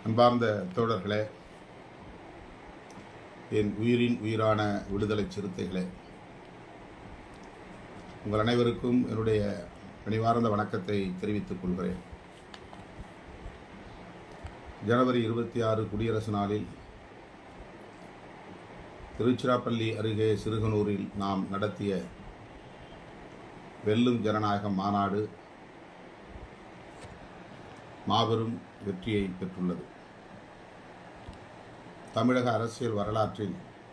அன்பார்ந்த தோழர்களே என் உயிரின் உயிரான விடுதலை சிறுத்தைகளே உங்கள் அனைவருக்கும் என்னுடைய பணிவார்ந்த வணக்கத்தை தெரிவித்துக் கொள்கிறேன் ஜனவரி இருபத்தி ஆறு குடியரசு நாளில் திருச்சிராப்பள்ளி அருகே சிறுகனூரில் நாம் நடத்திய வெல்லும் ஜனநாயகம் மாநாடு மாபெரும் வெற்றியை பெற்றுள்ளது தமிழக அரசியல் வரலாற்றில்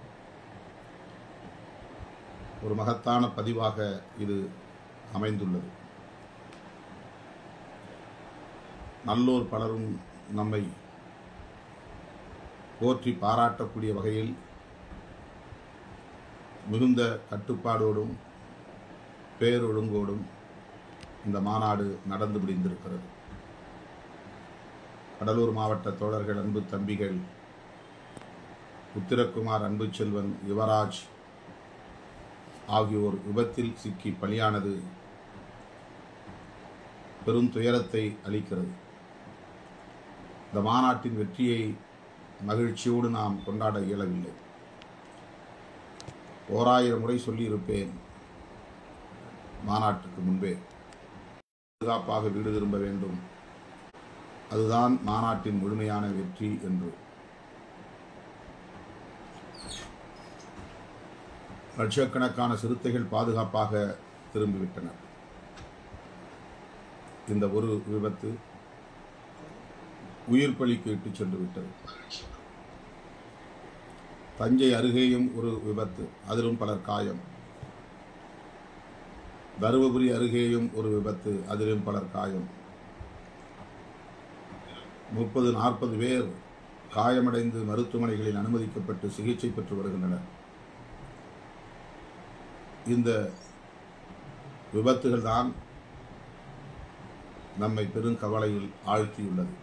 ஒரு மகத்தான பதிவாக இது அமைந்துள்ளது நல்லோர் பலரும் நம்மை போற்றி பாராட்டக்கூடிய வகையில் மிகுந்த கட்டுப்பாடோடும் பேரொழுங்கோடும் இந்த மாநாடு நடந்து முடிந்திருக்கிறது கடலூர் மாவட்ட தோழர்கள் அன்பு தம்பிகள் உத்திரகுமார் அன்பு செல்வன் யுவராஜ் ஆகியோர் விபத்தில் சிக்கி பலியானது பெரும் துயரத்தை அளிக்கிறது இந்த மாநாட்டின் வெற்றியை மகிழ்ச்சியோடு நாம் கொண்டாட இயலவில்லை ஓராயிரம் முறை சொல்லியிருப்பேன் மாநாட்டுக்கு முன்பே பாதுகாப்பாக வீடு திரும்ப வேண்டும் அதுதான் மாநாட்டின் முழுமையான வெற்றி என்று லட்சக்கணக்கான சிறுத்தைகள் பாதுகாப்பாக திரும்பிவிட்டனர் இந்த ஒரு விபத்து உயிர் பலிக்கு இட்டுச் சென்று விட்டது தஞ்சை அருகேயும் ஒரு விபத்து அதிலும் பலர் காயம் தருமபுரி அருகேயும் ஒரு விபத்து அதிலும் பலர் காயம் முப்பது நாற்பது பேர் காயமடைந்து மருத்துவமனைகளில் அனுமதிக்கப்பட்டு சிகிச்சை பெற்று வருகின்றனர் இந்த விபத்துகள் தான் நம்மை பெரும் கவலையில் ஆழ்த்தியுள்ளது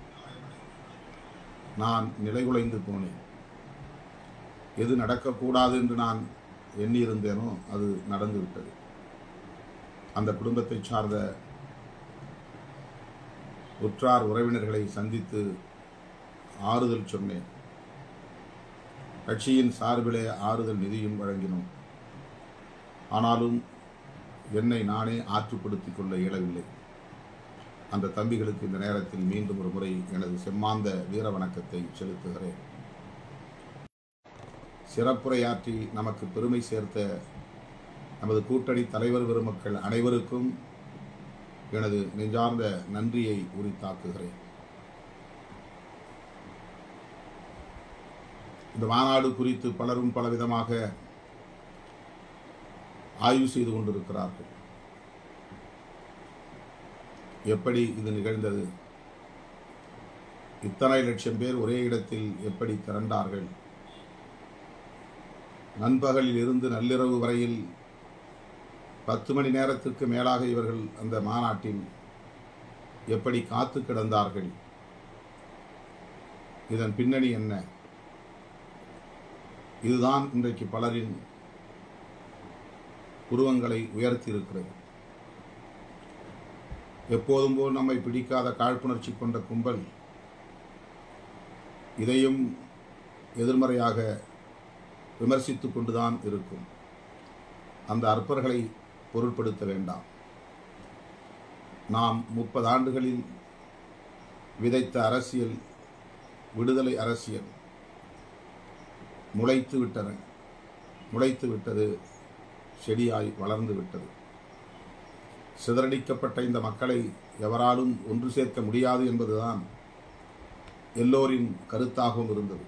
நான் நிலைகுலைந்து போனேன் எது நடக்கக்கூடாது என்று நான் எண்ணியிருந்தேனோ அது நடந்துவிட்டது அந்த குடும்பத்தை சார்ந்த உற்றார் உறவினர்களை சந்தித்து ஆறுதல் சொன்னேன் கட்சியின் சார்பிலே ஆறுதல் நிதியும் வழங்கினோம் ஆனாலும் என்னை நானே ஆற்றுப்படுத்திக் கொள்ள இயலவில்லை அந்த தம்பிகளுக்கு இந்த நேரத்தில் மீண்டும் ஒரு முறை எனது செம்மாந்த வீர வணக்கத்தை செலுத்துகிறேன் சிறப்புரையாற்றி நமக்கு பெருமை சேர்த்த நமது கூட்டணி தலைவர் பெருமக்கள் அனைவருக்கும் எனது நெஞ்சார்ந்த நன்றியை உரித்தாக்குகிறேன் இந்த மாநாடு குறித்து பலரும் பலவிதமாக ஆய்வு செய்து கொண்டிருக்கிறார்கள் எப்படி இது நிகழ்ந்தது இத்தனை லட்சம் பேர் ஒரே இடத்தில் எப்படி திரண்டார்கள் நண்பகலில் இருந்து நள்ளிரவு வரையில் பத்து மணி நேரத்திற்கு மேலாக இவர்கள் அந்த மாநாட்டில் எப்படி காத்து கிடந்தார்கள் இதன் பின்னணி என்ன இதுதான் இன்றைக்கு பலரின் உருவங்களை உயர்த்தி இருக்கிறது எப்போதும் போல் நம்மை பிடிக்காத காழ்ப்புணர்ச்சி கொண்ட கும்பல் இதையும் எதிர்மறையாக விமர்சித்து கொண்டுதான் இருக்கும் அந்த அற்பர்களை பொருட்படுத்த வேண்டாம் நாம் முப்பது ஆண்டுகளில் விதைத்த அரசியல் விடுதலை அரசியல் முளைத்து விட்டன முளைத்து விட்டது செடியாய் வளர்ந்து விட்டது சிதறடிக்கப்பட்ட இந்த மக்களை எவராலும் ஒன்று சேர்க்க முடியாது என்பதுதான் எல்லோரின் கருத்தாகவும் இருந்தது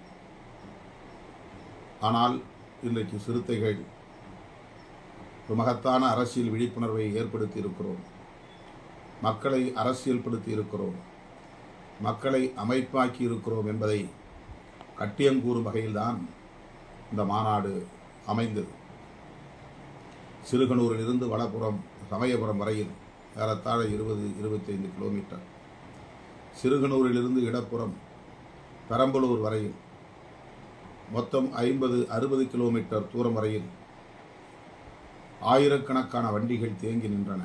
ஆனால் இன்றைக்கு சிறுத்தைகள் ஒரு மகத்தான அரசியல் விழிப்புணர்வை ஏற்படுத்தி இருக்கிறோம் மக்களை அரசியல்படுத்தி இருக்கிறோம் மக்களை அமைப்பாக்கி இருக்கிறோம் என்பதை கட்டியங்கூறும் வகையில்தான் இந்த மாநாடு அமைந்தது சிறுகனூரிலிருந்து வடபுறம் சமயபுரம் வரையில் ஏறத்தாழ இருபது இருபத்தைந்து கிலோமீட்டர் சிறுகனூரிலிருந்து இடப்புறம் பெரம்பலூர் வரையில் மொத்தம் ஐம்பது அறுபது கிலோமீட்டர் தூரம் வரையில் ஆயிரக்கணக்கான வண்டிகள் தேங்கி நின்றன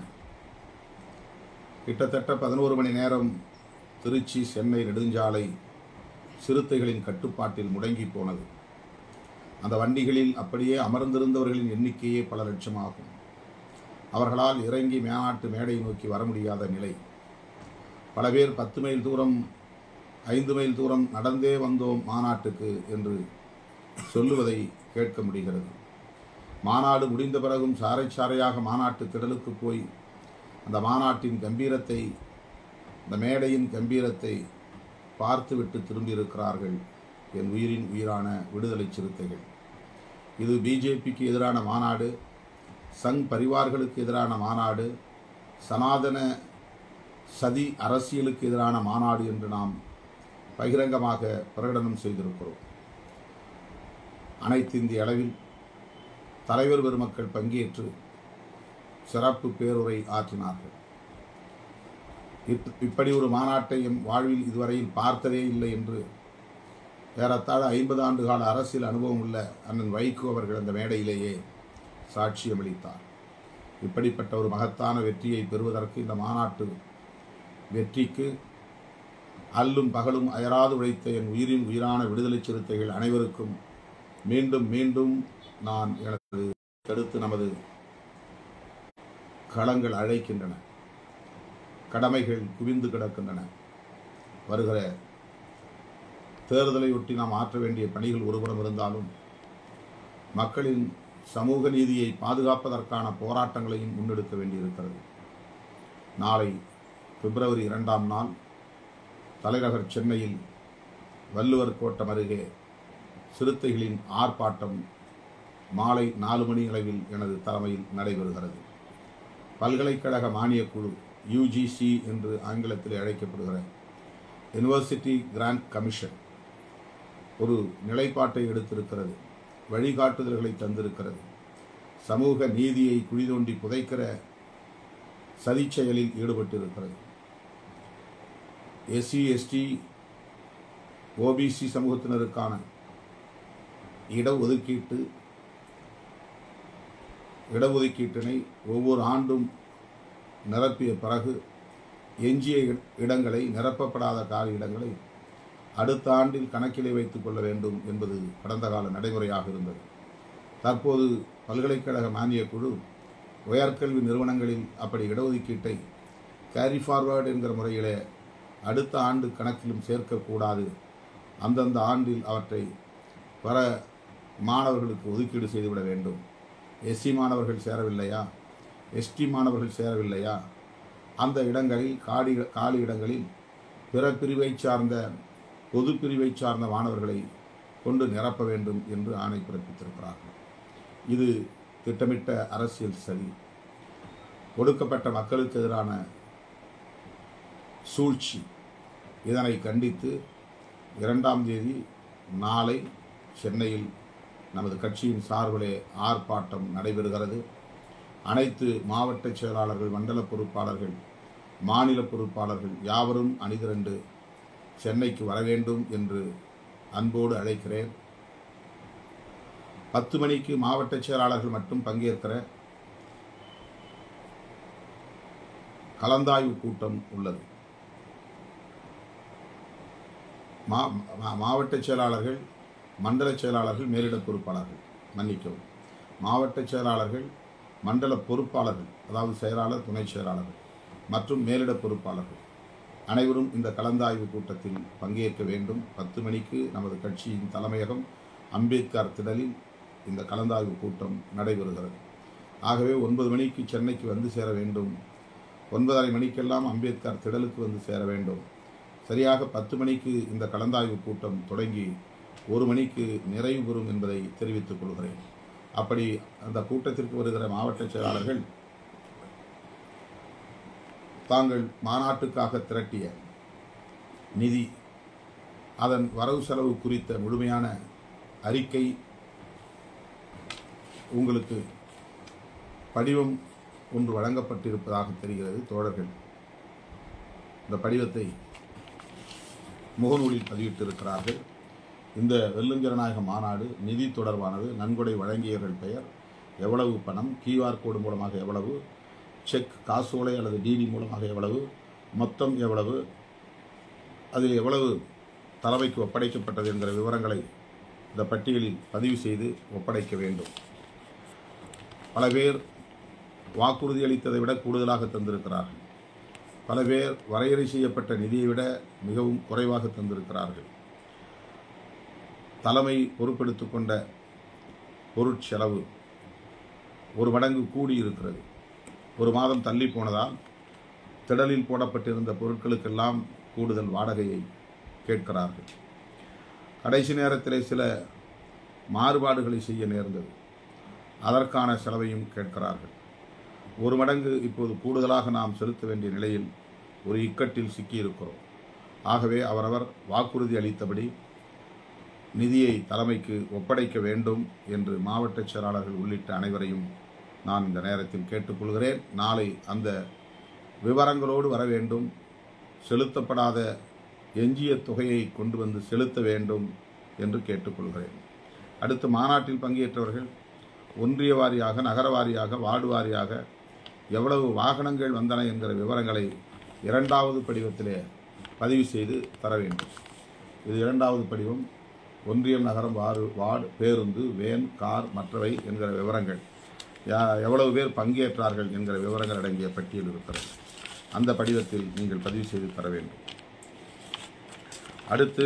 கிட்டத்தட்ட பதினோரு மணி நேரம் திருச்சி சென்னை நெடுஞ்சாலை சிறுத்தைகளின் கட்டுப்பாட்டில் முடங்கி போனது அந்த வண்டிகளில் அப்படியே அமர்ந்திருந்தவர்களின் எண்ணிக்கையே பல லட்சம் ஆகும் அவர்களால் இறங்கி மேனாட்டு மேடை நோக்கி வர முடியாத நிலை பல பேர் பத்து மைல் தூரம் ஐந்து மைல் தூரம் நடந்தே வந்தோம் மாநாட்டுக்கு என்று சொல்லுவதை கேட்க முடிகிறது மாநாடு முடிந்த பிறகும் சாறை சாறையாக மாநாட்டு திடலுக்கு போய் அந்த மாநாட்டின் கம்பீரத்தை அந்த மேடையின் கம்பீரத்தை பார்த்துவிட்டு திரும்பியிருக்கிறார்கள் என் உயிரின் உயிரான விடுதலை சிறுத்தைகள் இது பிஜேபிக்கு எதிரான மாநாடு சங் பரிவார்களுக்கு எதிரான மாநாடு சனாதன சதி அரசியலுக்கு எதிரான மாநாடு என்று நாம் பகிரங்கமாக பிரகடனம் செய்திருக்கிறோம் அனைத்து இந்திய அளவில் தலைவர் பெருமக்கள் பங்கேற்று சிறப்பு பேருரை ஆற்றினார்கள் இப்- இப்படி ஒரு மாநாட்டை எம் வாழ்வில் இதுவரையில் பார்த்ததே இல்லை என்று ஏறத்தாழ ஐம்பது ஆண்டு கால அரசியல் அனுபவம் உள்ள அண்ணன் வைகோ அவர்கள் அந்த மேடையிலேயே சாட்சியமளித்தார் இப்படிப்பட்ட ஒரு மகத்தான வெற்றியை பெறுவதற்கு இந்த மாநாட்டு வெற்றிக்கு அல்லும் பகலும் அயராது உழைத்த என் உயிரின் உயிரான விடுதலை சிறுத்தைகள் அனைவருக்கும் மீண்டும் மீண்டும் நான் எனது தடுத்து நமது களங்கள் அழைக்கின்றன கடமைகள் குவிந்து கிடக்கின்றன வருகிற தேர்தலையொட்டி நாம் ஆற்ற வேண்டிய பணிகள் ஒருபுறம் இருந்தாலும் மக்களின் சமூக நீதியை பாதுகாப்பதற்கான போராட்டங்களையும் முன்னெடுக்க வேண்டியிருக்கிறது நாளை பிப்ரவரி இரண்டாம் நாள் தலைநகர் சென்னையில் வள்ளுவர் கோட்டம் அருகே சிறுத்தைகளின் ஆர்ப்பாட்டம் மாலை நாலு மணி அளவில் எனது தலைமையில் நடைபெறுகிறது பல்கலைக்கழக மானியக் குழு யுஜிசி என்று ஆங்கிலத்தில் அழைக்கப்படுகிற யுனிவர்சிட்டி கிராண்ட் கமிஷன் ஒரு நிலைப்பாட்டை எடுத்திருக்கிறது வழிகாட்டுதல்களை தந்திருக்கிறது சமூக நீதியை குழிதோண்டி புதைக்கிற சதிச் செயலில் ஈடுபட்டிருக்கிறது எஸ்சி எஸ்டி ஓபிசி சமூகத்தினருக்கான இடஒதுக்கீட்டு இடஒதுக்கீட்டினை ஒவ்வொரு ஆண்டும் நிரப்பிய பிறகு எஞ்சிய இட- இடங்களை நிரப்பப்படாத காலி இடங்களை அடுத்த ஆண்டில் கணக்கிலே வைத்துக் கொள்ள வேண்டும் என்பது கடந்த கால நடைமுறையாக இருந்தது தற்போது பல்கலைக்கழக மானியக் குழு உயர்கல்வி நிறுவனங்களில் அப்படி இடஒதுக்கீட்டை கேரி ஃபார்வர்டு என்கிற முறையிலே அடுத்த ஆண்டு கணக்கிலும் சேர்க்கக்கூடாது அந்தந்த ஆண்டில் அவற்றை வர மாணவர்களுக்கு ஒதுக்கீடு செய்துவிட வேண்டும் எஸ்சி மாணவர்கள் சேரவில்லையா எஸ்டி மாணவர்கள் சேரவில்லையா அந்த இடங்களில் காடி காலி இடங்களில் பிற பிரிவை சார்ந்த பொது பிரிவை சார்ந்த மாணவர்களை கொண்டு நிரப்ப வேண்டும் என்று ஆணை பிறப்பித்திருக்கிறார்கள் இது திட்டமிட்ட அரசியல் சதி ஒடுக்கப்பட்ட மக்களுக்கு எதிரான சூழ்ச்சி இதனை கண்டித்து இரண்டாம் தேதி நாளை சென்னையில் நமது கட்சியின் சார்பிலே ஆர்ப்பாட்டம் நடைபெறுகிறது அனைத்து மாவட்ட செயலாளர்கள் மண்டல பொறுப்பாளர்கள் மாநில பொறுப்பாளர்கள் யாவரும் அணிதிரண்டு சென்னைக்கு வர வேண்டும் என்று அன்போடு அழைக்கிறேன் பத்து மணிக்கு மாவட்ட செயலாளர்கள் மட்டும் பங்கேற்கிற கலந்தாய்வு கூட்டம் உள்ளது மா மா- மாவட்ட செயலாளர்கள் மண்டல செயலாளர்கள் மேலிட பொறுப்பாளர்கள் மன்னிக்கவும் மாவட்ட செயலாளர்கள் மண்டல பொறுப்பாளர்கள் அதாவது செயலாளர் துணை செயலாளர்கள் மற்றும் மேலிட பொறுப்பாளர்கள் அனைவரும் இந்த கலந்தாய்வு கூட்டத்தில் பங்கேற்க வேண்டும் பத்து மணிக்கு நமது கட்சியின் தலைமையகம் அம்பேத்கர் திடலில் இந்த கலந்தாய்வு கூட்டம் நடைபெறுகிறது ஆகவே ஒன்பது மணிக்கு சென்னைக்கு வந்து சேர வேண்டும் ஒன்பதரை மணிக்கெல்லாம் அம்பேத்கர் திடலுக்கு வந்து சேர வேண்டும் சரியாக பத்து மணிக்கு இந்த கலந்தாய்வு கூட்டம் தொடங்கி ஒரு மணிக்கு நிறைவு பெறும் என்பதை தெரிவித்துக் கொள்கிறேன் அப்படி அந்த கூட்டத்திற்கு வருகிற மாவட்ட செயலாளர்கள் தாங்கள் மாநாட்டுக்காக திரட்டிய நிதி அதன் வரவு செலவு குறித்த முழுமையான அறிக்கை உங்களுக்கு படிவம் ஒன்று வழங்கப்பட்டிருப்பதாக தெரிகிறது தோழர்கள் இந்த படிவத்தை முகநூலில் பதிவிட்டிருக்கிறார்கள் இந்த வெள்ளுஞ்சனநாயக மாநாடு நிதி தொடர்பானது நன்கொடை வழங்கியவர்கள் பெயர் எவ்வளவு பணம் கியூஆர் கோடு மூலமாக எவ்வளவு செக் காசோலை அல்லது டிடி மூலமாக எவ்வளவு மொத்தம் எவ்வளவு அதில் எவ்வளவு தலைமைக்கு ஒப்படைக்கப்பட்டது என்கிற விவரங்களை இந்த பட்டியலில் பதிவு செய்து ஒப்படைக்க வேண்டும் பல பேர் வாக்குறுதி அளித்ததை விட கூடுதலாக தந்திருக்கிறார்கள் பல பேர் வரையறை செய்யப்பட்ட நிதியை விட மிகவும் குறைவாக தந்திருக்கிறார்கள் தலைமை பொறுப்பெடுத்துக் கொண்ட பொருட்செலவு ஒரு மடங்கு கூடியிருக்கிறது ஒரு மாதம் தள்ளி போனதால் திடலில் போடப்பட்டிருந்த பொருட்களுக்கெல்லாம் கூடுதல் வாடகையை கேட்கிறார்கள் கடைசி நேரத்தில் சில மாறுபாடுகளை செய்ய நேர்ந்தது அதற்கான செலவையும் கேட்கிறார்கள் ஒரு மடங்கு இப்போது கூடுதலாக நாம் செலுத்த வேண்டிய நிலையில் ஒரு இக்கட்டில் சிக்கியிருக்கிறோம் ஆகவே அவரவர் வாக்குறுதி அளித்தபடி நிதியை தலைமைக்கு ஒப்படைக்க வேண்டும் என்று மாவட்ட செயலாளர்கள் உள்ளிட்ட அனைவரையும் நான் இந்த நேரத்தில் கேட்டுக்கொள்கிறேன் நாளை அந்த விவரங்களோடு வர வேண்டும் செலுத்தப்படாத எஞ்சிய தொகையை கொண்டு வந்து செலுத்த வேண்டும் என்று கேட்டுக்கொள்கிறேன் அடுத்து மாநாட்டில் பங்கேற்றவர்கள் ஒன்றிய வாரியாக நகர வாரியாக வார்டு வாரியாக எவ்வளவு வாகனங்கள் வந்தன என்கிற விவரங்களை இரண்டாவது படிவத்திலே பதிவு செய்து தர வேண்டும் இது இரண்டாவது படிவம் ஒன்றியம் நகரம் வார்டு வார்டு பேருந்து வேன் கார் மற்றவை என்கிற விவரங்கள் யா- எவ்வளவு பேர் பங்கேற்றார்கள் என்கிற விவரங்கள் அடங்கிய பட்டியல் இருக்கிறது அந்த படிவத்தில் நீங்கள் பதிவு செய்து தர வேண்டும் அடுத்து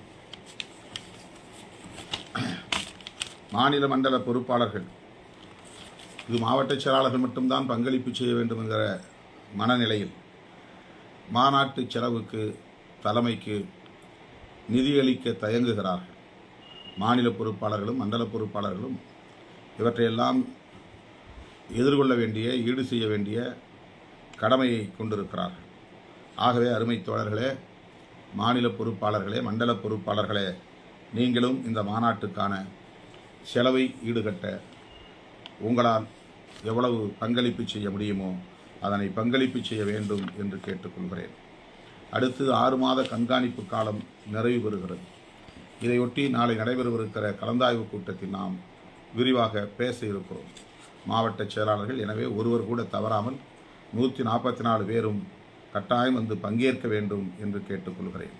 மாநில மண்டல பொறுப்பாளர்கள் இது மாவட்ட செயலாளர்கள் மட்டும்தான் பங்களிப்பு செய்ய வேண்டும் என்கிற மனநிலையில் மாநாட்டு செலவுக்கு தலைமைக்கு நிதியளிக்க தயங்குகிறார்கள் மாநில பொறுப்பாளர்களும் மண்டல பொறுப்பாளர்களும் இவற்றையெல்லாம் எதிர்கொள்ள வேண்டிய ஈடு செய்ய வேண்டிய கடமையை கொண்டிருக்கிறார்கள் ஆகவே அருமை தோழர்களே மாநில பொறுப்பாளர்களே மண்டல பொறுப்பாளர்களே நீங்களும் இந்த மாநாட்டுக்கான செலவை ஈடுகட்ட உங்களால் எவ்வளவு பங்களிப்பு செய்ய முடியுமோ அதனை பங்களிப்பு செய்ய வேண்டும் என்று கேட்டுக்கொள்கிறேன் அடுத்து ஆறு மாத கண்காணிப்பு காலம் நிறைவு பெறுகிறது இதையொட்டி நாளை நடைபெறவிருக்கிற கலந்தாய்வு கூட்டத்தில் நாம் விரிவாக பேச இருக்கிறோம் மாவட்ட செயலாளர்கள் எனவே ஒருவர் கூட தவறாமல் நூற்றி நாற்பத்தி நாலு பேரும் கட்டாயம் வந்து பங்கேற்க வேண்டும் என்று கேட்டுக்கொள்கிறேன்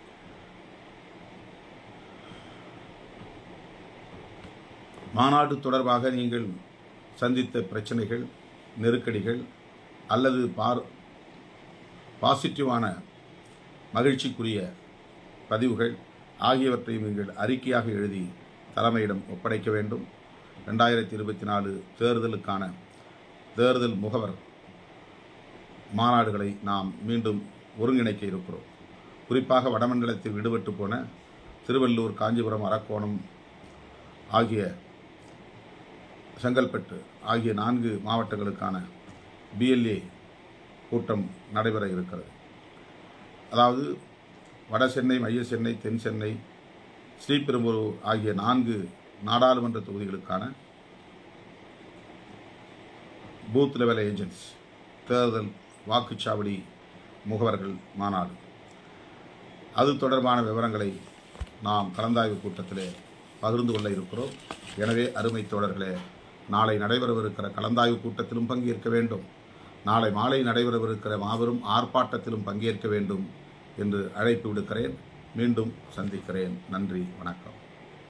மாநாடு தொடர்பாக நீங்கள் சந்தித்த பிரச்சனைகள் நெருக்கடிகள் அல்லது பார் பாசிட்டிவான மகிழ்ச்சிக்குரிய பதிவுகள் ஆகியவற்றையும் நீங்கள் அறிக்கையாக எழுதி தலைமையிடம் ஒப்படைக்க வேண்டும் ரெண்டாயிரத்தி இருபத்தி நாலு தேர்தலுக்கான தேர்தல் முகவர் மாநாடுகளை நாம் மீண்டும் ஒருங்கிணைக்க இருக்கிறோம் குறிப்பாக வடமண்டலத்தில் விடுபட்டு போன திருவள்ளூர் காஞ்சிபுரம் அரக்கோணம் ஆகிய செங்கல்பட்டு ஆகிய நான்கு மாவட்டங்களுக்கான பிஎல்ஏ கூட்டம் நடைபெற இருக்கிறது அதாவது வட சென்னை மைய சென்னை தென் சென்னை ஸ்ரீபெரும்புதூர் ஆகிய நான்கு நாடாளுமன்ற தொகுதிகளுக்கான பூத் லெவல் ஏஜென்ட்ஸ் தேர்தல் வாக்குச்சாவடி முகவர்கள் மாநாடு அது தொடர்பான விவரங்களை நாம் கலந்தாய்வு கூட்டத்திலே பகிர்ந்து கொள்ள இருக்கிறோம் எனவே அருமை தோழர்களே நாளை நடைபெறவிருக்கிற கலந்தாய்வு கூட்டத்திலும் பங்கேற்க வேண்டும் நாளை மாலை நடைபெறவிருக்கிற மாபெரும் ஆர்ப்பாட்டத்திலும் பங்கேற்க வேண்டும் என்று அழைப்பு விடுக்கிறேன் மீண்டும் சந்திக்கிறேன் நன்றி வணக்கம்